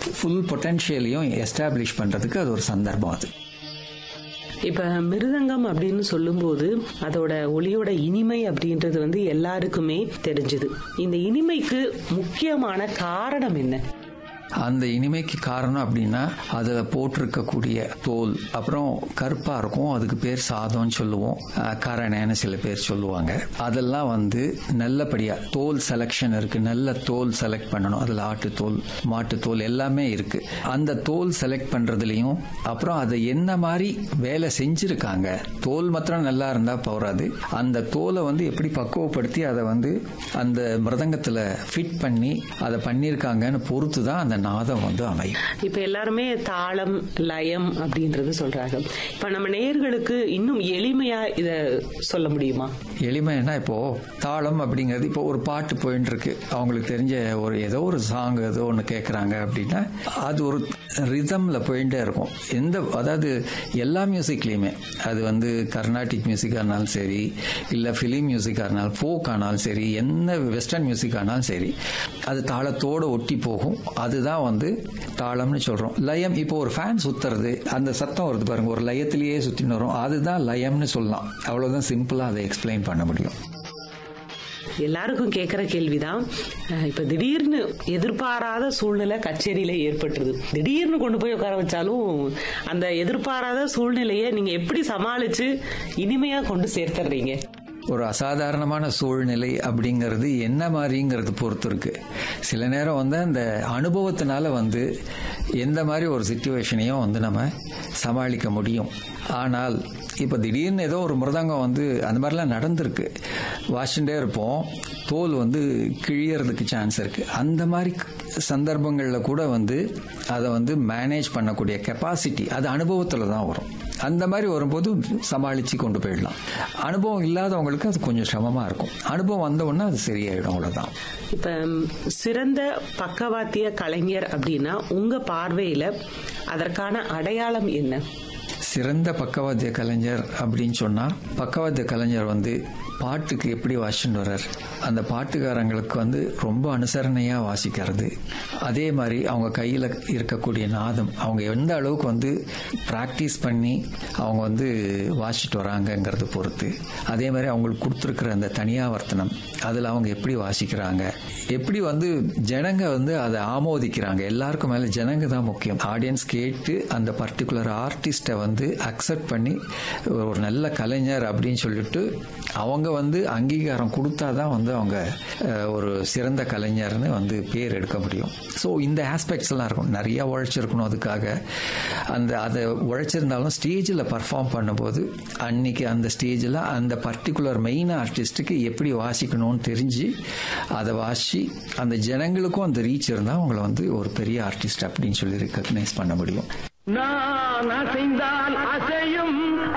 full பொட்டன்ஷியலையும் establish பண்றதுக்கு அது ஒரு சந்தர்ப்பம் அது இப்ப மிருதங்கம் அப்படின்னு சொல்லும்போது அதோட ஒளியோட இனிமை அப்படின்றது வந்து எல்லாருக்குமே தெரிஞ்சது இந்த இனிமைக்கு முக்கியமான காரணம் என்ன அந்த இனிமைக்கு காரணம் அப்படின்னா அதில் போட்டிருக்கக்கூடிய தோல் அப்புறம் கருப்பாக இருக்கும் அதுக்கு பேர் சாதம்னு சொல்லுவோம் அஹ், கரணேன்னு சில பேர் சொல்லுவாங்க அதெல்லாம் வந்து நல்லபடியாக தோல் செலெக்ஷன் இருக்கு நல்ல தோல் செலக்ட் பண்ணணும் அதில் ஆட்டுத்தோல் மாட்டுத்தோல் எல்லாமே இருக்கு அந்த தோல் செலக்ட் பண்றதுலயும் அப்புறம் அதை என்ன மாதிரி வேலை செஞ்சிருக்காங்க தோல் மாத்திரம் நல்லா இருந்தா போறாது அந்த தோலை வந்து எப்படி பக்குவப்படுத்தி அதை வந்து அந்த மிருதங்கத்துல ஃபிட் பண்ணி அதை பண்ணியிருக்காங்கன்னு பொறுத்து தான் அந்த நாதம் வந்து அமையும் இப்ப எல்லாருமே தாளம் லயம் அப்படின்றது சொல்றாங்க இப்ப நம்ம நேயர்களுக்கு இன்னும் எளிமையா இத சொல்ல முடியுமா எளிமைன்னா இப்போ தாளம் அப்படிங்கிறது இப்போ ஒரு பாட்டு போயின்னு இருக்கு அவங்களுக்கு தெரிஞ்ச ஒரு ஏதோ ஒரு சாங் ஏதோ ஒன்று கேட்குறாங்க அப்படின்னா அது ஒரு ரிதம்ல போயிட்டே இருக்கும் எந்த அதாவது எல்லா மியூசிக்லேயுமே அது வந்து கர்நாடிக் மியூசிக்காக இருந்தாலும் சரி இல்லை ஃபிலிம் மியூசிக்காக இருந்தாலும் ஃபோக் ஆனாலும் சரி என்ன வெஸ்டர்ன் மியூசிக் ஆனாலும் சரி அது தாளத்தோடு ஒட்டி போகும் அதுதான் வந்து தாளம்னு சொல்கிறோம் லயம் இப்போ ஒரு ஃபேன் சுத்துறது அந்த சத்தம் வருது பாருங்க ஒரு லயத்திலேயே சுற்றின்னு வரும் அதுதான் லயம்னு சொல்லலாம் அவ்வளோதான் சிம்பிளாக அதை எக்ஸ்பிளைன் பண்ண முடியும் எல்லாருக்கும் கேட்கிற கேள்விதான் அஹ் இப்ப திடீர்னு எதிர்பாராத சூழ்நிலை கச்சேரியில ஏற்பட்டுருது திடீர்னு கொண்டு போய் உட்கார வச்சாலும் அந்த எதிர்பாராத சூழ்நிலையை நீங்க எப்படி சமாளிச்சு இனிமையா கொண்டு சேர்த்துறீங்க ஒரு அசாதாரணமான சூழ்நிலை அப்படிங்கிறது என்ன மாதிரிங்கிறது பொறுத்து இருக்கு சில நேரம் வந்து அந்த அனுபவத்தினால வந்து எந்த மாதிரி ஒரு சுச்சுவேஷனையும் வந்து நம்ம சமாளிக்க முடியும் ஆனால் இப்போ திடீர்னு ஏதோ ஒரு மிருதங்கம் வந்து அந்த மாதிரிலாம் நடந்திருக்கு வாசிச்சுட்டே இருப்போம் தோல் வந்து கிழியறதுக்கு சான்ஸ் இருக்கு அந்த மாதிரி சந்தர்ப்பங்களில் கூட வந்து அதை வந்து மேனேஜ் பண்ணக்கூடிய கெப்பாசிட்டி அது அனுபவத்தில் தான் வரும் அந்த மாதிரி வரும்போது சமாளித்து கொண்டு போயிடலாம் அனுபவம் இல்லாதவங்களுக்கு அது கொஞ்சம் சிரமமாக இருக்கும் அனுபவம் வந்த உடனே அது சரியாயிடும் அவ்வளோதான் இப்ப ம், சிறந்த பக்கவாத்திய கலைஞர் அப்படின்னா உங்க பார்வையில அதற்கான அடையாளம் என்ன சிறந்த பக்கவாத்திய கலைஞர் அப்படின்னு சொன்னால் பக்கவாத்திய கலைஞர் வந்து பாட்டுக்கு எப்படி வாசிச்சுட்டு வர்றார் அந்த பாட்டுக்காரங்களுக்கு வந்து ரொம்ப அனுசரணையாக வாசிக்கிறது அதே மாதிரி அவங்க கையில் இருக்கக்கூடிய நாதம் அவங்க எந்த அளவுக்கு வந்து ப்ராக்டிஸ் பண்ணி அவங்க வந்து வாசிச்சுட்டு வராங்கங்கிறது பொறுத்து அதே மாதிரி அவங்களுக்கு கொடுத்துருக்குற அந்த தனியாவர்த்தனம் அதில் அவங்க எப்படி வாசிக்கிறாங்க எப்படி வந்து ஜனங்க வந்து அதை ஆமோதிக்கிறாங்க எல்லாருக்கும் மேலே ஜனங்க தான் முக்கியம் ஆடியன்ஸ் கேட்டு அந்த பர்டிகுலர் ஆர்டிஸ்ட்டை வந்து அக்செப்ட் பண்ணி ஒரு நல்ல கலைஞர் அப்படின்னு சொல்லிட்டு அவங்க வந்து அங்கீகாரம் கொடுத்தா தான் வந்து அவங்க அஹ், ஒரு சிறந்த கலைஞர்னு வந்து பேர் எடுக்க முடியும் ஸோ இந்த ஆஸ்பெக்ட்ஸ் எல்லாம் இருக்கும் நிறைய உழைச்சிருக்கணும் அதுக்காக அந்த அதை உழைச்சிருந்தாலும் ஸ்டேஜில் பர்ஃபார்ம் பண்ணும்போது அன்னைக்கு அந்த ஸ்டேஜில் அந்த பர்டிகுலர் மெயின் ஆர்டிஸ்ட்டுக்கு எப்படி வாசிக்கணும்னு தெரிஞ்சு அதை வாசி அந்த ஜனங்களுக்கும் அந்த ரீச் இருந்தால் அவங்கள வந்து ஒரு பெரிய ஆர்டிஸ்ட் அப்படின்னு சொல்லி ரெக்கக்னைஸ் பண்ண முடியும் நான் அசைந்தா